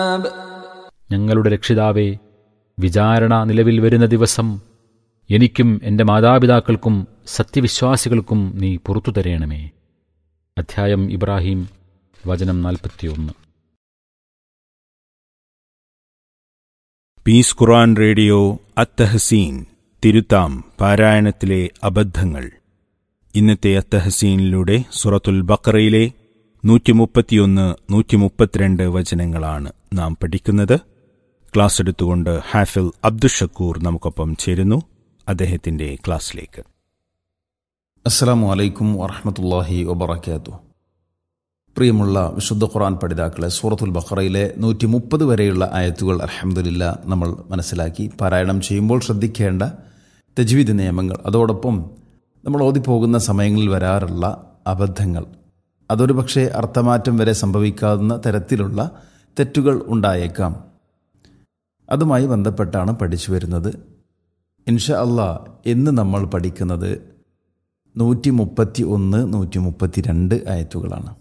ഞങ്ങളുടെ രക്ഷിതാവേ വിചാരണ നിലവിൽ വരുന്ന ദിവസം എനിക്കും എൻ്റെ മാതാപിതാക്കൾക്കും സത്യവിശ്വാസികൾക്കും നീ പുറത്തു തരയണമേ അധ്യായം ഇബ്രാഹിം വചനം നാൽപ്പത്തിയൊന്ന് പീസ് ഖുറാൻ റേഡിയോ അത്തഹസീൻ തിരുത്താം പാരായണത്തിലെ അബദ്ധങ്ങൾ ഇന്നത്തെ അത്തഹസീനിലൂടെ സുറത്തുൽ ബക്കറയിലെ നൂറ്റിമുപ്പത്തിയൊന്ന് നൂറ്റിമുപ്പത്തിരണ്ട് വചനങ്ങളാണ് നാം പഠിക്കുന്നത് ക്ലാസ് എടുത്തുകൊണ്ട് ഹാഫിൽ അബ്ദുഷക്കൂർ നമുക്കൊപ്പം ചേരുന്നു അദ്ദേഹത്തിന്റെ ക്ലാസ്സിലേക്ക് അസ്സാം വലൈക്കും വറഹമത്തല്ലാഹി വബർക്കാത്തു പ്രിയമുള്ള വിശുദ്ധ ഖുർആൻ പഠിതാക്കളെ സൂറത്തുൽ ബഖറയിലെ നൂറ്റി മുപ്പത് വരെയുള്ള ആയത്തുകൾ അലഹമുല്ല നമ്മൾ മനസ്സിലാക്കി പാരായണം ചെയ്യുമ്പോൾ ശ്രദ്ധിക്കേണ്ട തജ്വീദ് നിയമങ്ങൾ അതോടൊപ്പം നമ്മൾ ഓതിപ്പോകുന്ന സമയങ്ങളിൽ വരാറുള്ള അബദ്ധങ്ങൾ അതൊരു പക്ഷേ അർത്ഥമാറ്റം വരെ സംഭവിക്കാവുന്ന തരത്തിലുള്ള തെറ്റുകൾ ഉണ്ടായേക്കാം അതുമായി ബന്ധപ്പെട്ടാണ് പഠിച്ചു വരുന്നത് ഇൻഷാ അള്ളാ എന്ന് നമ്മൾ പഠിക്കുന്നത് നൂറ്റി മുപ്പത്തി ഒന്ന് നൂറ്റി മുപ്പത്തി രണ്ട് ആയത്തുകളാണ്